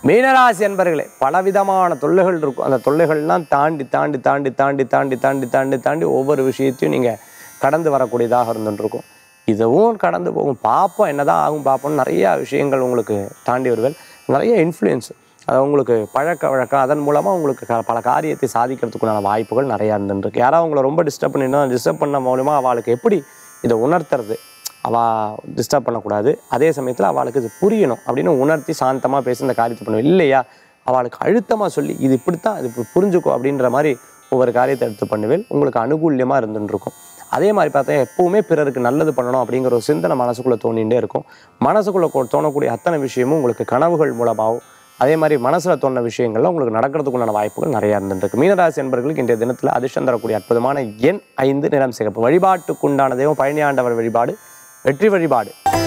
மீனராசி அன்பர்களே பலவிதமான தொல்லைகள் இருக்கும் அந்த தொல்லைகள்லாம் தாண்டி தாண்டி தாண்டி தாண்டி தாண்டி தாண்டி தாண்டி தாண்டி ஒவ்வொரு விஷயத்தையும் நீங்கள் கடந்து வரக்கூடியதாக இருந்துருக்கும் இதுவும் கடந்து போகும் பார்ப்போம் என்னதான் ஆகும் பார்ப்போம் நிறைய விஷயங்கள் உங்களுக்கு தாண்டி வருவேன் நிறைய இன்ஃப்ளூயன்ஸ் அது உங்களுக்கு பழக்க வழக்கம் அதன் மூலமாக உங்களுக்கு க- பல காரியத்தை சாதிக்கிறதுக்குண்டான வாய்ப்புகள் நிறையா இருந்துருக்கு யாராவது உங்களை ரொம்ப டிஸ்டர்ப் பண்ணினா டிஸ்டர்ப் பண்ண மூலமா அவளுக்கு எப்படி இதை உணர்த்துறது அவள் டிஸ்டர்ப் பண்ணக்கூடாது அதே சமயத்தில் அவளுக்கு இது புரியணும் அப்படின்னு உணர்த்தி சாந்தமாக பேசி இந்த காரியத்தை பண்ணுவேன் இல்லையா அவளுக்கு அழுத்தமாக சொல்லி இது இப்படித்தான் இது இப்படி புரிஞ்சுக்கோ அப்படின்ற மாதிரி ஒவ்வொரு காரியத்தை எடுத்து பண்ணுவேன் உங்களுக்கு அனுகூல்யமாக இருந்துட்டு இருக்கும் அதே மாதிரி பார்த்தா எப்பவுமே பிறருக்கு நல்லது பண்ணணும் அப்படிங்கிற ஒரு சிந்தனை மனசுக்குள்ளே தோணிகிட்டே இருக்கும் மனசுக்குள்ளே கொ- தோணக்கூடிய அத்தனை விஷயமும் உங்களுக்கு கனவுகள் மூலமாகவும் அதே மாதிரி மனசில் தோணுன விஷயங்கள்ல உங்களுக்கு நடக்கிறதுக்குண்டான வாய்ப்புகள் நிறையா இருந்துருக்கு மீனராசி என்பர்களுக்கு இன்றைய தினத்தில் அதிர்ஷ்டம் தரக்கூடிய அற்புதமான எண் ஐந்து நிறம் சிகப்பு வழிபாட்டுக்குண்டான தெய்வம் பழனி ஆண்டவர் வழிபாடு வெற்றி வழிபாடு